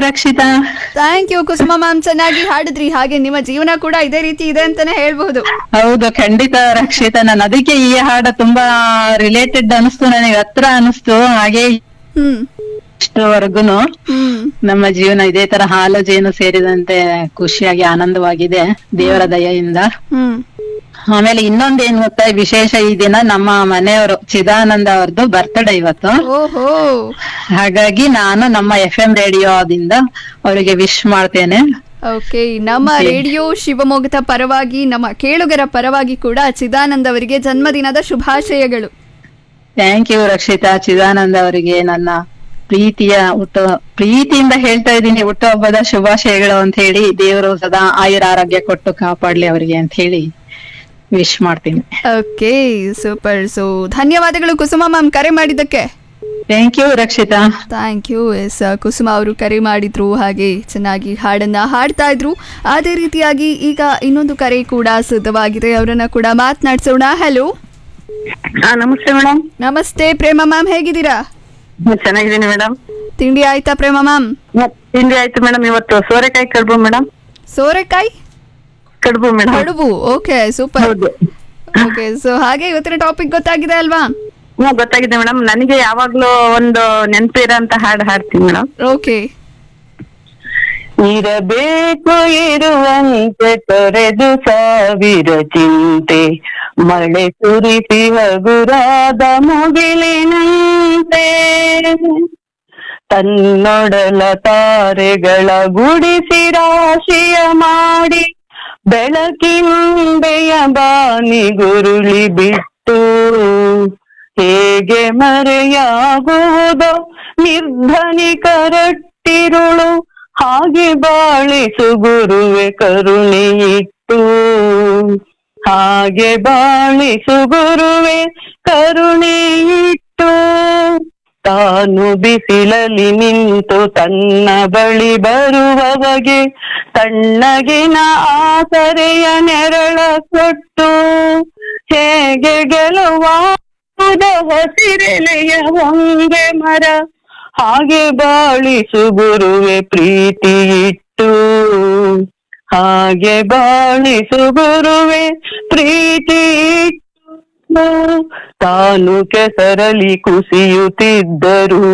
Rakshita thank you Kusuma ma'am ಚೆನ್ನಾಗಿ ಹಾಡಿದ್ರಿ ಹಾಗೆ ನಿಮ್ಮ ಜೀವನ ಕೂಡ ಇದೇ ರೀತಿ ಇದೆ ಅಂತಾನೆ ಹೇಳ್ಬಹುದು ಹೌದು ಖಂಡಿತ ರಕ್ಷಿತಾ ನಾನು ಅದಕ್ಕೆ ಈ ಹಾಡ ತುಂಬಾ ರಿಲೇಟೆಡ್ ಅನಿಸ್ತು ನನಗೆ ಹತ್ರ ಅನಿಸ್ತು ಹಾಗೆ ಹ್ಮ್ ಇಷ್ಟವರೆಗೂನು ಹ್ಮ್ ನಮ್ಮ ಜೀವನ ಇದೇ ತರ ಹಾಲು ಜೇನು ಸೇರಿದಂತೆ ಖುಷಿಯಾಗಿ ಆನಂದವಾಗಿದೆ ದೇವರ ದಯೆಯಿಂದ ಹ್ಮ್ ಆಮೇಲೆ ಇನ್ನೊಂದೇನ್ ಗೊತ್ತಾ ವಿಶೇಷ ಈ ದಿನ ನಮ್ಮ ಮನೆಯವರು ಚಿದಾನಂದ ಅವ್ರದ್ದು ಬರ್ತ್ಡೇ ಇವತ್ತು ಓಹೋ ಹಾಗಾಗಿ ನಾನು ನಮ್ಮ ಎಫ್ ಎಂ ರೇಡಿಯೋದಿಂದ ಅವರಿಗೆ ವಿಶ್ ಮಾಡ್ತೇನೆ ಓಕೆ ನಮ್ಮ ರೇಡಿಯೋ ಶಿವಮೊಗ್ಗದ ಪರವಾಗಿ ನಮ್ಮ ಕೇಳುಗರ ಪರವಾಗಿ ಕೂಡ ಚಿದಾನಂದ್ ಅವರಿಗೆ ಜನ್ಮದಿನದ ಶುಭಾಶಯಗಳು ಥ್ಯಾಂಕ್ ಯು ರಕ್ಷಿತಾ ಚಿದಾನಂದ ಅವರಿಗೆ ನನ್ನ ಪ್ರೀತಿಯ ಹುಟ್ಟು ಪ್ರೀತಿಯಿಂದ ಹೇಳ್ತಾ ಇದ್ದೀನಿ ಹುಟ್ಟುಹಬ್ಬದ ಶುಭಾಶಯಗಳು ಅಂತ ಹೇಳಿ ದೇವರು ಸದಾ ಆಯುರ ಆರೋಗ್ಯ ಕೊಟ್ಟು ಕಾಪಾಡ್ಲಿ ಅವರಿಗೆ ಅಂತ ಹೇಳಿ ವಿಶ್ ಮಾಡ್ತೀನಿ ಓಕೆ ಸೂಪರ್ ಸೊ ಧನ್ಯವಾದಗಳು ಕುಸುಮ ಮ್ಯಾಮ್ ಕರೆ ಮಾಡಿದ್ದಕ್ಕೆ thank you Rakshita thank you yes Kusuma ಅವರು ಕರೆ ಮಾಡಿದ್ರು ಹಾಗೆ ಚೆನ್ನಾಗಿ ಹಾಡನ್ನ ಹಾಡ್ತಾ ಇದ್ರು ಅದೇ ರೀತಿಯಾಗಿ ಈಗ ಇನ್ನೊಂದು ಕರೆ ಕೂಡ ಸಿದ್ಧವಾಗಿದೆ ಅವರನ್ನ ಕೂಡ ಮಾತನಾಡ್ಸೋಣ ಹಲೋ ಹಾ ನಮಸ್ತೆ ಮೇಡಮ್ ನಮಸ್ತೆ ಪ್ರೇಮ ಮ್ಯಾಮ್ ಹೇಗಿದ್ದೀರಾ ಚೆನ್ನಾಗಿದ್ದೀನಿ ಮೇಡಮ್ ತಿಂಡಿ ಆಯ್ತಾ ಪ್ರೇಮ ಮ್ಯಾಮ್ ತಿಂಡಿ ಆಯ್ತು ಮೇಡಮ್ ಇವತ್ತು ಸೋರೆಕಾಯಿ ಕಡುಬು ಮೇಡಮ್ ಸೋರೆಕಾಯಿ ಕಡುಬು ಮೇಡಮ್ ಕಡುಬು ಓಕೆ ಸೂಪರ್ ಹೌದು ಓಕೆ ಸೊ ಹಾಗೆ ಇವತ್ತಿನ ಟಾಪಿಕ್ ಗೊತ್ತಾಗಿದೆ ಅಲ್ವಾ ಹ್ಞೂ ಗೊತ್ತಾಗಿದೆ ಮೇಡಮ್ ನನಗೆ ಯಾವಾಗ್ಲೂ ಒಂದು ನೆನಪಿರೋಂತ ಹಾಡು ಹಾಡ್ತೀನಿ ಮೇಡಮ್ ಓಕೆ ಇರಬೇಕು ಇರುವಂತೆ ತೊರೆದು ಸಾವಿರ ಚಿಂತೆ ಮಳೆ ಸುರಿಸಿ ಹಗುರಾದ ಮುಗಿಲಿನಂತೆ ತನ್ನೊಡಲ ತಾರೆಗಳ ಗುಡಿಸಿ ರಾಶಿಯ ಮಾಡಿ ಬೆಳಕಿಂಬೆಯ ಬಾನಿ ಗುರುಳಿ ಬಿಟ್ಟು ಹೇಗೆ ಮರೆಯಾಗುವುದೋ ನಿರ್ಧನಿಕರಟ್ಟಿರುಳು ಹಾಗೆ ಬಾಳಿಸು ಗುರುವೆ ಕರುಣೆ ಇಟ್ಟು ಹಾಗೆ ಬಾಳಿಸು ಗುರುವೆ ಕರುಣೆ ಇಟ್ಟು ತಾನು ಬಿಸಿಲಲ್ಲಿ ನಿಂತು ತನ್ನ ಬಳಿ ಬರುವವಗೆ ತಣ್ಣಗಿನ ಆಸರೆಯ ನೆರಳ ಕೊಟ್ಟು ಹೇಗೆ ಗೆಲುವಾದ ಹಸಿರೆಲೆಯ ಹೊಂಗೆ ಮರ ಹಾಗೆ ಬಾಳಿಸು ಗುರುವೆ ಪ್ರೀತಿ ಇಟ್ಟು ಹಾಗೆ ಬಾಳಿಸು ಗುರುವೆ ಪ್ರೀತಿ ಇಟ್ಟು ತಾನು ಕೆಸರಲಿ ಕುಸಿಯುತ್ತಿದ್ದರು